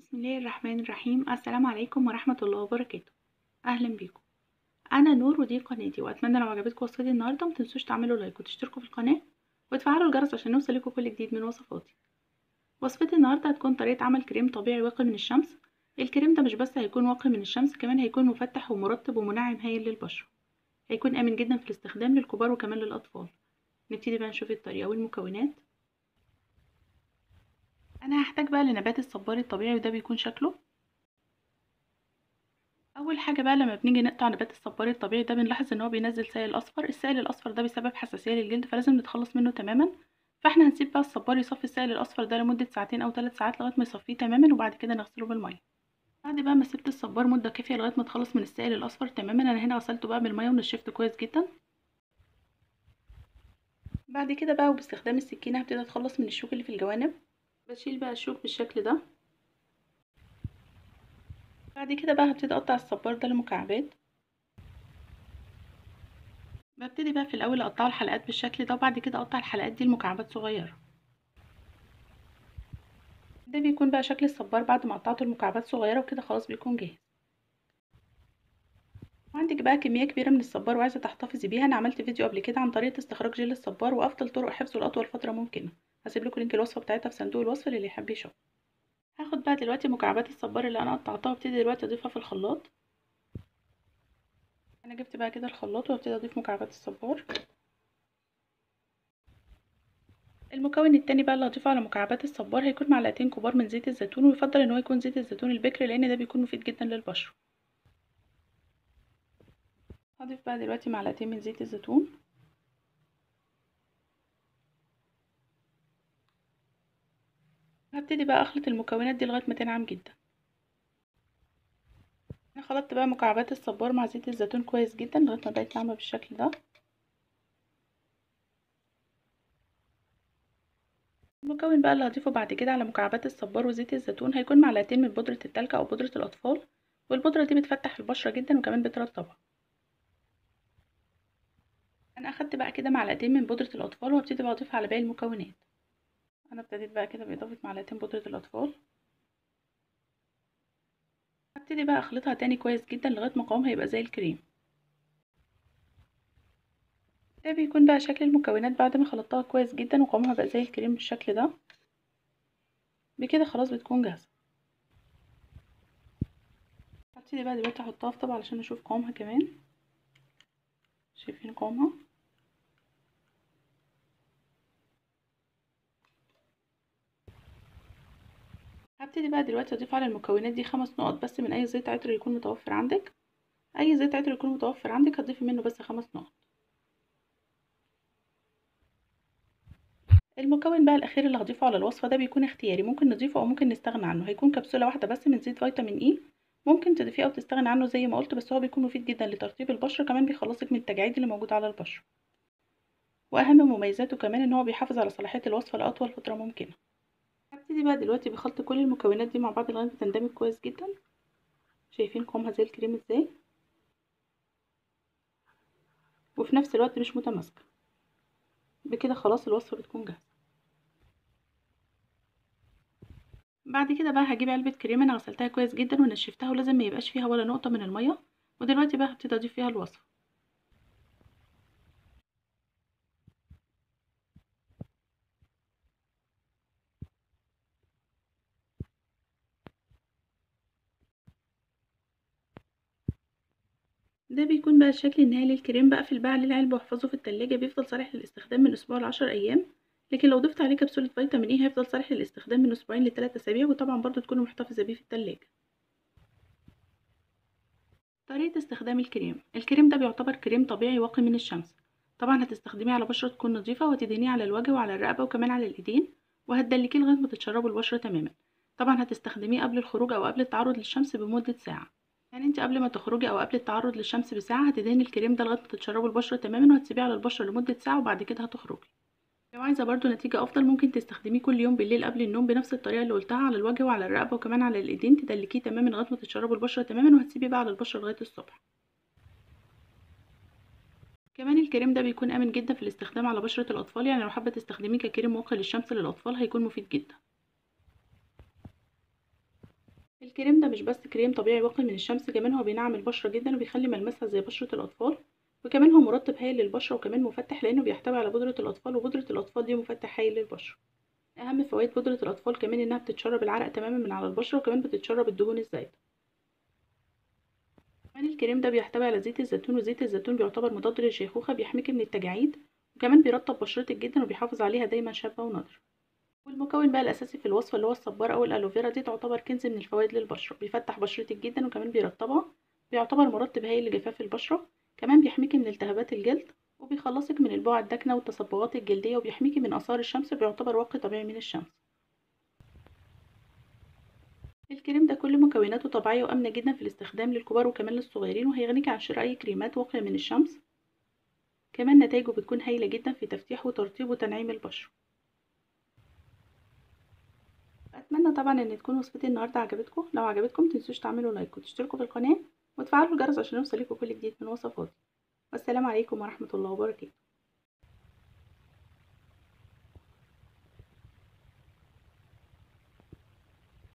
بسم الله الرحمن الرحيم السلام عليكم ورحمة الله وبركاته أهلا بيكم أنا نور ودي قناتي وأتمنى لو عجبتكم وصفتي النهاردة متنسوش تعملوا لايك وتشتركوا في القناة وتفعلوا الجرس عشان يوصلكوا كل جديد من وصفاتي وصفتي النهاردة هتكون طريقة عمل كريم طبيعي واقي من الشمس الكريم ده مش بس هيكون واقي من الشمس كمان هيكون مفتح ومرطب ومنعم هايل للبشرة هيكون آمن جدا في الاستخدام للكبار وكمان للأطفال نبتدي بقى نشوف الطريقة والمكونات انا هحتاج بقى لنبات الصبار الطبيعي وده بيكون شكله اول حاجه بقى لما بنيجي نقطع نبات الصبار الطبيعي ده بنلاحظ ان هو بينزل سائل اصفر السائل الاصفر ده بسبب حساسيه للجلد فلازم نتخلص منه تماما فاحنا هنسيب بقى الصبار يصفي السائل الاصفر ده لمده ساعتين او ثلاث ساعات لغايه ما يصفيه تماما وبعد كده نغسله بالميه بعد بقى ما سبت الصبار مده كافيه لغايه ما اتخلص من السائل الاصفر تماما انا هنا غسلته بقى بالميه ونشفته كويس جدا بعد كده بقى وباستخدام السكينه هبتدي اتخلص من الشوك اللي في الجوانب بشيل بقى الشوك بالشكل ده بعد كده بقى هبتدي اقطع الصبار ده لمكعبات ببتدي بقى في الاول اقطعه الحلقات بالشكل ده وبعد كده اقطع الحلقات دي لمكعبات صغيره ده بيكون بقى شكل الصبار بعد ما قطعته لمكعبات صغيره وكده خلاص بيكون جاهز وعندك بقى كميه كبيره من الصبار وعايزه تحتفظي بيها انا عملت فيديو قبل كده عن طريقه استخراج جل الصبار وافضل طرق حفظه لاطول فتره ممكنه هسيب لكم لينك الوصفه بتاعتها في صندوق الوصف للي يحب يشوف هاخد بقى دلوقتي مكعبات الصبار اللي انا قطعتها وابتدي دلوقتي اضيفها في الخلاط انا جبت بقى كده الخلاط وابتدي اضيف مكعبات الصبار المكون التاني بقى اللي هضيفه على مكعبات الصبار هيكون معلقتين كبار من زيت الزيتون ويفضل ان هو يكون زيت الزيتون البكر لان ده بيكون مفيد جدا للبشره هضيف بقى دلوقتي معلقتين من زيت الزيتون هبتدي بقى اخلط المكونات دي لغايه ما تنعم جدا انا خلطت بقى مكعبات الصبار مع زيت الزيتون كويس جدا لغايه ما بقت ناعمه بالشكل ده المكون بقى اللي هضيفه بعد كده على مكعبات الصبار وزيت الزيتون هيكون معلقتين من بودره التلج او بودره الاطفال والبودره دي بتفتح البشره جدا وكمان بترطبها انا اخدت بقى كده معلقتين من بودره الاطفال وهبتدي بقى اضيفها على باقي المكونات انا ابتديت بقى كده باضافه معلقتين بودره الاطفال هبتدي بقى اخلطها تاني كويس جدا لغايه ما قوامها يبقى زي الكريم ده بيكون بقى شكل المكونات بعد ما خلطتها كويس جدا وقوامها بقى زي الكريم بالشكل ده بكده خلاص بتكون جاهزه هبتدي بقى دلوقتي احطها في طبق علشان اشوف قوامها كمان شايفين قوامها هبتدي بقى دلوقتي اضيف على المكونات دي خمس نقط بس من اي زيت عطر يكون متوفر عندك اي زيت عطر يكون متوفر عندك هتضيفي منه بس خمس نقط المكون بقى الاخير اللي هضيفه على الوصفه ده بيكون اختياري ممكن نضيفه او ممكن نستغنى عنه هيكون كبسوله واحده بس من زيت فيتامين اي ممكن تضيفيه او تستغنى عنه زي ما قلت بس هو بيكون مفيد جدا لترطيب البشره كمان بيخلصك من التجاعيد اللي موجوده على البشره واهم مميزاته كمان ان هو بيحافظ على صلاحيه الوصفه لاطول فتره ممكنه هبتدي بقى دلوقتي بخلط كل المكونات دي مع بعض لغايه ما تندمج كويس جدا شايفين قوامها زي الكريم ازاي وفي نفس الوقت مش متماسكه بكده خلاص الوصفه بتكون جاهزه بعد كده بقى هجيب علبه كريمه انا غسلتها كويس جدا ونشفتها ولازم ما يبقاش فيها ولا نقطه من الميه ودلوقتي بقى هبتدي اضيف فيها الوصفه ده بيكون بقى الشكل النهائي للكريم بقفل بقى عليه العلبة واحفظه في التلاجة بيفضل صالح للاستخدام من اسبوع لعشر ايام لكن لو ضفت عليه كبسولة فيتامين اي هيفضل صالح للاستخدام من اسبوعين لثلاث اسابيع وطبعا برضو تكونوا محتفظة بيه في التلاجة طريقة استخدام الكريم الكريم ده بيعتبر كريم طبيعي واقي من الشمس طبعا هتستخدميه على بشرة تكون نظيفة وهتدهنيه على الوجه وعلى الرقبة وكمان على الايدين وهتدلكيه لغاية ما تتشربوا البشرة تماما طبعا هتستخدميه قبل الخروج او قبل التعرض للشمس بمدة ساعة يعني انت قبل ما تخرجي او قبل التعرض للشمس بساعه هتدهني الكريم ده لغايه ما تتشربوا البشره تماما وهتسيبيه على البشره لمده ساعه وبعد كده هتخرجي لو عايزه برضو نتيجه افضل ممكن تستخدميه كل يوم بالليل قبل النوم بنفس الطريقه اللي قلتها على الوجه وعلى الرقبه وكمان على الايدين تدلكيه تماما لغايه ما تتشربوا البشره تماما وهتسيبيه بقى على البشره لغايه الصبح كمان الكريم ده بيكون امن جدا في الاستخدام على بشره الاطفال يعني لو حابه تستخدميه ككريم واقي للشمس للاطفال هيكون مفيد جدا الكريم ده مش بس كريم طبيعي واقي من الشمس كمان هو بينعم البشرة جدا وبيخلي ملمسها زي بشرة الأطفال وكمان هو مرطب هايل للبشرة وكمان مفتح لأنه بيحتوي على بودرة الأطفال وبودرة الأطفال دي مفتح هايل للبشرة أهم فوائد بودرة الأطفال كمان إنها بتتشرب العرق تماما من على البشرة وكمان بتتشرب الدهون الزايدة كمان الكريم ده بيحتوي على زيت الزيتون وزيت الزيتون بيعتبر مضاد للشيخوخة بيحميكي من التجاعيد وكمان بيرطب بشرتك جدا وبيحافظ عليها دايما شابة ونضرة والمكون بقى الأساسي في الوصفة اللي هو الصبار أو الألوفيرا دي تعتبر كنز من الفوائد للبشرة بيفتح بشرتك جدا وكمان بيرطبها بيعتبر مرطب هايل لجفاف البشرة كمان بيحميكي من التهابات الجلد وبيخلصك من البقع الداكنة والتصبغات الجلدية وبيحميكي من آثار الشمس بيعتبر واقي طبيعي من الشمس الكريم ده كل مكوناته طبيعية وآمنة جدا في الاستخدام للكبار وكمان للصغيرين وهيغنيك عن شراء أي كريمات واقية من الشمس كمان نتائجه بتكون هايلة جدا في تفتيح وترطيب وتنعيم البشرة اتمنى طبعا ان تكون وصفتي النهارده عجبتكم لو عجبتكم متنسوش تعملوا لايك وتشتركوا في القناه وتفعلوا الجرس عشان يوصلكوا كل جديد من وصفاتي والسلام عليكم ورحمه الله وبركاته